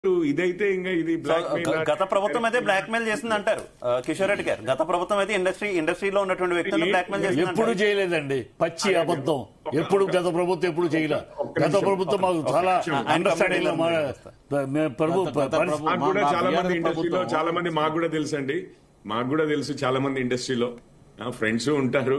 ఇదైతే ఇంకా ఇది సో, బ్లాక్ గ- గత ప్రభుత్వం అయితే బ్లాక్ మెయిల్ చేసింది అంటారు ఆ, కిషోర్ రెడ్డి గారు గత ప్రభుత్వం అయితే ఇండస్ట్రీ ఇండస్ట్రీలో ఉన్నటువంటి వ్యక్తులను బ్లాక్ మెయిల్ చేసింది ఎప్పుడు అంటారు. చేయలేదండి పచ్చి అబద్ధం ఎప్పుడు గత ప్రభుత్వం ఎప్పుడు చేయలే గత ప్రభుత్వం మాకు చాలా అండర్స్టాండింగ్ లో మా- మేము ప్రభు పరిస్థితి- మాకు కూడా మా చాలా మంది బీఆర్ఎస్ ఇండస్ట్రీలో ప్రభుత్వం- చాలా మంది మాకు కూడా తెలుసు అండి మాకు కూడా తెలుసు చాలా మంది ఇండస్ట్రీలో ఫ్రెండ్స్ ఉంటారు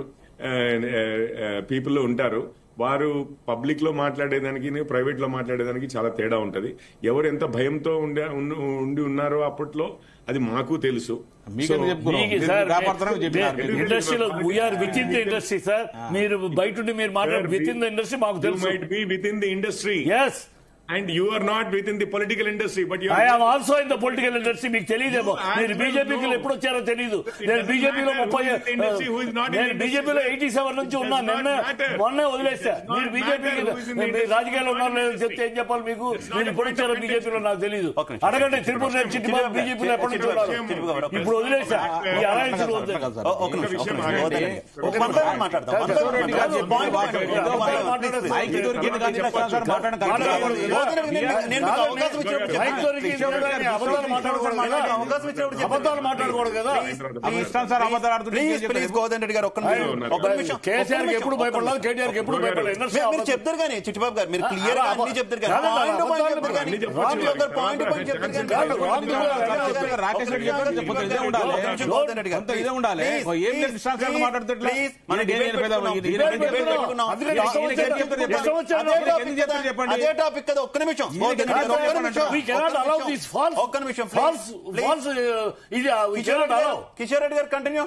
పీపుల్ ఉంటారు వారు పబ్లిక్ లో మాట్లాడేదానికి ప్రైవేట్ లో మాట్లాడేదానికి చాలా తేడా ఉంటది ఎవరు ఎంత భయంతో ఉండే ఉన్న- ఉండి ఉన్నారో అప్పట్లో అది మాకు తెలుసు మీకెందుకు చెప్పుకున్నాం? మీకు మీరు సార్ కాపాడుతున్నారని చెప్పినారు మీరు. ఇండస్ట్రీలో we are within the industry sir మీరు బయట ఉండి మీరు మాట్లాడు విత్ ఇన్ ద ఇండస్ట్రీ మాకు యూ తెలుసు might be within the industry yes and you are not within the political industry but I am also in the political industry మీకు తెలియదేమో You మీరు as well బీజేపీకి know. ఎప్పుడు వచ్చారో తెలియదు It నేను doesn't బీజేపీలో matter ముప్పై who is in the industry, who is not in the నేను industry. బీజేపీలో ఎయిటీ సెవెన్ నుంచి It ఉన్నా does not నిన్న matter. మొన్నే వదిలేస్తా It does not మీరు బీజేపీకి matter who is in the మీరు industry. రాజకీయాల్లో ఉన్నారో లేదో చెప్తే ఏం చెప్పాలి మీకు It's not మీరు a ఇప్పుడు point వచ్చారో of బీజేపీలో నాకు తెలియదు ఒక నిమిషం. అడగండి తిరుపతి నేను చిట్టిబాబు చిట్టిబాబు బీజేపీలో ఎప్పటి నుంచి చిట్టిబాబు ఉన్నారు చిట్టిబాబు గారు, ఇప్పుడు వదిలేసా ఈ అలయన్స్లు వద్దు ఓ, ఒక నిమిషం, ఒక విషయం నిమిషం. ఆగండి. వదలండి. ఒక వన్ బై వన్ మాట్లాడదాం. వన్ బై వన్ రెడ్డి గారు మాట్లాడదాం. పాయింట్ చెప్పండి. మాట్లాడదాం. ఏదో పాయింట్ ఒకటి మాట్లాడదాం. మైక్ దొరికింది కానీ సార్ మాట్లాడడం కరెక్ట్ కాదు. వదలండి. నేను- నేను మీకు అవకాశం ఇచ్చినప్పుడు మైక్ చెప్పండి. దొరికి అబద్ధాలు మాట్లాడకూడదు కదా అవకాశం ఇచ్చినప్పుడు చెప్పండి. అబద్ధాలు మాట్లాడకూడదు కదా అవి ఇష్టం సార్ అబద్ధాలు ఆడుతుంటే ప్లీజ్ ఇంకేం ప్లీజ్ చెప్పలేదు. గోవర్ధన్ రెడ్డి గారు ఒక్క నిమిషం ఒక్క నిమిషం కేసీఆర్ ఒక్క ఎప్పుడు నిమిషం. భయపడలేదు కేటీఆర్ ఎప్పుడు భయపడలేదు ఇండస్ట్రీ మీరు- మీరు అబద్ధం. చెప్తారు కానీ చిట్టిబాబు గారు మీరు క్లియర్ గా అన్ని చెప్తారు కానీ కాదు, పాయింట్ టు పాయింట్ అబద్ధాలు చెప్తారు కానీ అన్ని చెప్పొచ్చు. రాజు గారు పాయింట్ టు పాయింట్ చెప్తారు కానీ కాదు, రాజు గారు చెప్పారు, రాకేష్ రెడ్డి చెప్పారు, చెప్పండి, ఇదే ఉండాలి. గోవర్ధన్ రెడ్డి గారు కొంత ఇదే ఉండాలి. ప్లీజ్, ఓ, ఏం లేదు, ప్లీజ్, ఇష్టానుసారం ప్లీజ్, మాట్లాడితే ఎట్లా? ప్లీజ్, మన మనం డిబేట్ డిబేట్ పెడదాం, పెట్టుకున్నాం. ఇది- డిబేట్ ఇది- పెట్టుకున్నాం. అందుకని ఇష్టం ఇష్టం వచ్చినట్టు వచ్చినట్టు చెప్పండి. ఇష్టం వచ్చినట్టు అదే చెప్పండి. టాపిక్ ఎన్ని చెప్తారు కదా, చెప్పండి. అదే టాపిక్ కదా ఒక్క నిమిషం గోవర్ధన్ రెడ్డి గారు, ఒక్క నిమిషం We cannot allow this false, ఒక్క నిమిషం false, ప్లీజ్ false, uh, ఇది uh, we Kishore cannot Reddy గారు allow. కిషోర్ రెడ్డి గారు కంటిన్యూ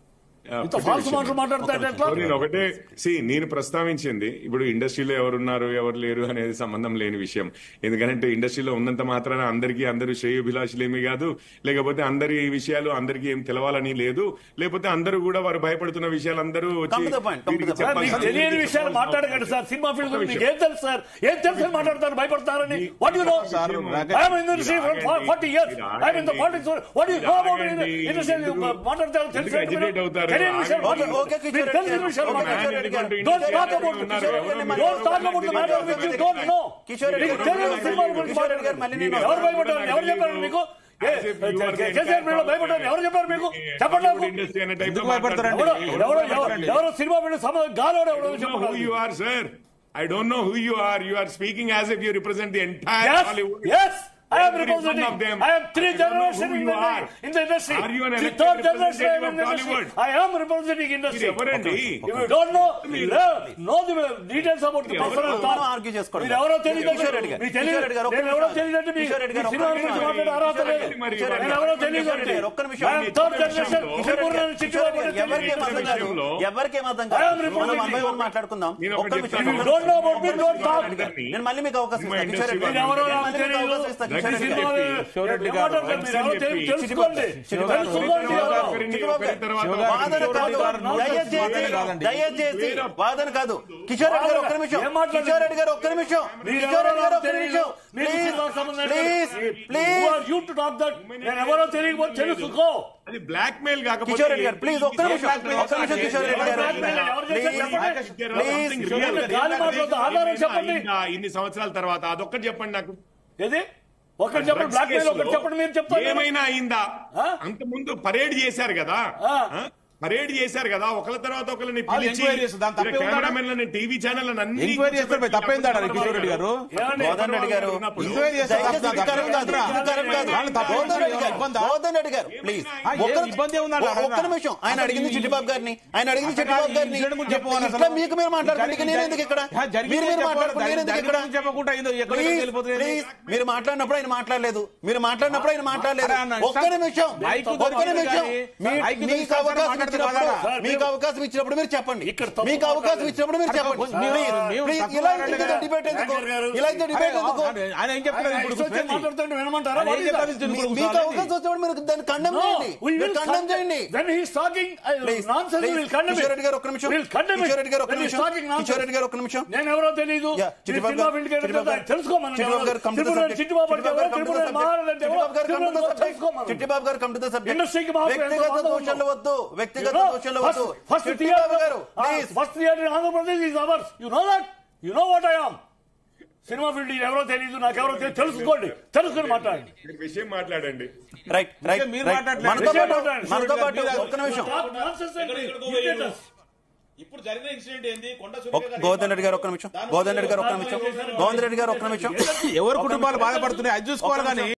ఇంత ఫాల్స్ మాటలు మాట్లాడతాడు ఎట్లా నేను ఒకటే సి నేను ప్రస్తావించింది ఇప్పుడు ఇండస్ట్రీలో ఎవరున్నారు ఎవరు లేరు అనేది సంబంధం లేని విషయం ఎందుకంటే ఇండస్ట్రీలో ఉన్నంత మాత్రాన అందరికీ అందరూ శ్రేయోభిలాషులేమి కాదు లేకపోతే అందరి ఈ విషయాలు అందరికీ ఏం తెలవాలని లేదు లేకపోతే అందరూ కూడా వారు భయపడుతున్న విషయాలు అందరూ వచ్చి Come to the point, come to the వీరికి point. సార్, మీకు చెప్పాల్సిన తెలియని విషయాలు మాట్లాడకండి సార్ సినిమా ఫీల్డ్ గురించి మీకు ఏం తెలుసు సార్ ఏం తెలుసు అని మాట్లాడతారు భయపడతారని what you know sir, I'm in industry from forty years I'm in the politics what you know about industry మాట్లాడతారు తెలుసు ఎందుకు agitate అవుతారు? తెలియని విషయాలు ఓకే, మాట్లాడరు. ఓకే, కిషోర్ మీకు రెడ్డి తెలిసిన గారు. విషయాలు ఓకే, మాట్లాడరు. కిషోర్ రెడ్డి గారు. Don't talk about Kishore it. Reddy గారు Don't talk about the matter which you don't know. Kishore Reddy మీకు గారు. తెలియని సినిమాల గురించి కిషోర్ రెడ్డి గారు మళ్ళీ నేను ఎవరు భయపడ్డారు ఎవరు చెప్పారు మీకు ఏ, కేసీఆర్ ఫీల్డ్ భయపడ్డారు ఎవరు చెప్పారు మీకు చెప్పండి నాకు ఇండస్ట్రీ అనే type ఎందుకు లో భయపడతారండి? ఎవరో మాట్లాడతారు. ఎవరో ఎవరో- ఎవరో సినిమా ఫీల్డ్ సమ గాలోడు ఎవడో I don't know who చెప్పండి you are, sir. I don't know who you are. You are speaking as if you represent the entire Yes, Hollywood. yes. I am Every representing. one of them. I am three I don't know generations who in you the, are. in the industry. Are you an the elected third generation I am representative in the of industry. Hollywood? I am representing industry. మీరు ఎవరండి? If you don't know, know the details about the ఎవరు? personal మనం thought. argue చేసుకోవడం. మీరు ఎవరో తెలియదు కిషోర్ రెడ్డి గారు. మీకు తెలియదు కిషోర్ రెడ్డి గారు, ఒక్క నేను ఎవరో నిమిషం. తెలియదంటే మీ కిషోర్ రెడ్డి గారు, మీ సినిమా ఒక్క గురించి నిమిషం. మాట్లాడే అర్హత లేదు మరి కిషోర్ రెడ్డి నేను గారు, ఎవరో కిషోర్ తెలియదు రెడ్డి గారు, ఒక్క నిమిషం. I am third generation. Kishore Reddy గారు, కిషోర్ రెడ్డి గారు, ఎవరికి ఏం అర్థం కాదు విషయంలో ఎవరికి ఏం అర్థం I am కాదు మనం representing. వన్ బై వన్ మాట్లాడుకుందాం నేను ఒక్క ఒకటి నిమిషం. చెప్తాను. You don't know about me, don't talk. నేను మళ్ళీ మీకు అవకాశం మా ఇస్తాను కిషోర్ రెడ్డి ఇండస్ట్రీ గారు. ఎవరో నేను నాకు మళ్ళీ మీకు తెలియదు. అవకాశం ఇస్తాను that Kishore is Reddy cinema గారు. శివ రెడ్డి గారు. ఏమంటారు సార్? మీరు ఎవరో తెలి- తెలుసుకోండి తెలుసుకోండి ఎవరో. చిట్టుబాబు గారు. శివ గారు, వాదన శివ కాదు గారు నోట్ దయచేసి మాట్లాడే కాదండి. దయచేసి వాదన కాదు కిషోర్ రెడ్డి గారు ఒక్క నిమిషం ఏం మాట్లాడారు? కిషోర్ రెడ్డి గారు ఒక్క నిమిషం మీరు కిషోర్ రెడ్డి గారు ఎవరో ఒక్క తెలియదు. నిమిషం మీకు ప్లీజ్ సినిమా సంబంధం లేదు. Please Who please are you to talk that? నేను ఎవరో తెలియకపోతే తెలుసుకో అది బ్లాక్ మెయిల్ కాకపోతే కిషోర్ రెడ్డి గారు ప్లీజ్ ఒక్క నిమిషం ఒక్క నిమిషం కిషోర్ రెడ్డి గారు ఎవరు చేశారు చెప్పండి. ప్లీజ్ ప్లీజ్ గాలి మాటలతో ఆధారం చెప్పండి. అయిందా ఇన్ని సంవత్సరాల తర్వాత అదొక్కటి చెప్పండి నాకు ఏది ఒకటి చెప్పండి బ్లాక్ మెయిల్ ఒకటి చెప్పండి మీరు చెప్తారు ఏమైనా అయిందా ఆ? అంత ముందు పరేడ్ చేశారు కదా ఆ. ఆ? పరేడ్ చేశారు కదా ఒకళ్ళ తర్వాత ఒకరిని వాళ్ళు పిలిచి ఎంక్వైరీ చేస్తారు. దాని తప్పే ఉందా? కెమెరామెన్లని టీవీ ఛానల్ అన్ని ఎంక్వైరీ చేస్తే పోయి తప్పేందా కిషోర్ రెడ్డి గారు ఏమండి? గోవర్ధన్ రెడ్డి గారు ఎంక్వైరీ చేస్తే దయచేసి తప్ప- ఇది కరెక్ట్ కాదు. ఇది కరెక్ట్ కాదు. వాళ్ళు తప్పు గోవర్ధన్ రెడ్డి గారు, ఇబ్బందా? గోవర్ధన్ రెడ్డి గారు ప్లీజ్ ఆ, ఏం ఒక్క- ఇబ్బంది ఏముందండి ఒక్క అడగరా? నిమిషం ఆయన అసలు అడిగింది ఈ- చిట్టిబాబు గారిని ఆయన అడిగింది అసలు చిట్టిబాబు ఈ గారిని ఇన్సిడెంట్ గురించి చెప్పమని అసలు. ఇట్లా మీకు మీరు మాట్లాడుకుంటే నేను ఎందుకు ఇక్కడ ఆ, జరిగింది మీరు మీరు చెప్పాలి. మాట్లాడుకుంటే నేను ఎందుకు ఇక్కడ జరిగింది చెప్పకుండా ఏదో ఎక్కడికి ప్లీజ్ వెళ్ళిపోతుంది ప్లీజ్ మీరు మాట్లాడినప్పుడు ఆయన మాట్లాడలేదు మీరు మాట్లాడినప్పుడు ఆయన మాట్లాడలేదు అరే అన్న, ఒక్క నిమిషం మైకు ఒక్క దొరికి నిమిషం కానీ, మీ- మైకు మీకు దొరికి అవకాశం మాట్లాడితే ఇచ్చినప్పుడు బాగా. మీకు అవకాశం ఇచ్చినప్పుడు మీరు చెప్పండి ఇక్కడ తప్పు మీకు అవకాశం మాట్లాడలేదు. ఇచ్చినప్పుడు మీరు చెప్పండి మేము- ప్లీజ్ మేము ప్లీజ్ తక్కువ ఇలా మాట్లాడలేదు ఇంత కదా. డిబేట్ ఎందుకు యాంకర్ గారు. ఇలా ఇంత అరే, డిబేట్ ఎందుకు ఆయన ఏం చెప్తారు ఇప్పుడు ఇష్టం వచ్చి మాట్లాడుతుంటే వినమంటారా ఆయన ఏం What is that? చెప్తారు మీ- ఇప్పుడు మీకు కూర్చోవాలి? అవకాశం వచ్చినప్పుడు మీరు దాన్ని కండెమ్ No, చేయండి we మీరు will కండెమ్ condemn- చేయండి When he is talking uh, Please, nonsense, we please. will condemn it. Kishore Reddy గారు ఒక్క నిమిషం We'll condemn it. Kishore Reddy గారు ఒక్క When he is నిమిషం talking nonsense. కిషోర్ రెడ్డి గారు ఒక్క నిమిషం నేను ఎవరో తెలియదు Yeah, మీరు చిట్టిబాబు సినిమా గారు, ఫీల్డ్కి వెళ్ళిన చిట్టిబాబు తర్వాత తెలుసుకోమని చిట్టిబాబు గారు come to the Tripura subject. Chittibabu అంటే చిట్టిబాబు ఎవరో, గారు come to the Tripura subject. మహారాజు అంటే ఎవరో, చిట్టిబాబు గారు come to the Tripura subject. తెలుసుకోమని. Chittibabu గారు come to the subject. ఇండస్ట్రీకి మాకు ఎంత వ్యక్తిగత బాధ దోషాలు ఉందో. వద్దు వ్యక్తిగత You know, దోషాలు first- వద్దు first చిట్టిబాబు theater- గారు uh, please first theater in Andhra Pradesh is ours. You know that? You know what I am. Cinema field ఎవరో తెలియదు నాకెవరో తెలియదు తెలుసుకోండి తెలుసుకొని మాట్లాడండి మీరు విషయం మాట్లాడండి రైట్ రైట్ మీరు రైట్. మాట్లాడలేదు. మనతో విషయం పాటు మాట్లాడండి. మనతో పాటు మీరు- ఒక్క నిమిషం Stop nonsense and ఎక్కడికో irritate us. ఇప్పుడు జరిగిన ఇన్సిడెంట్ ఏంది కొండ ఒక్- సురేఖ గారు గోవర్ధన్ రెడ్డి గారు ఒక్క నిమిషం గోవర్ధన్ రెడ్డి గారు ఒక్క నిమిషం గోవర్ధన్ రెడ్డి గారు ఒక్క నిమిషం ఎవరు కుటుంబాలు బాధపడుతున్నాయి అది చూసుకోవాలి కానీ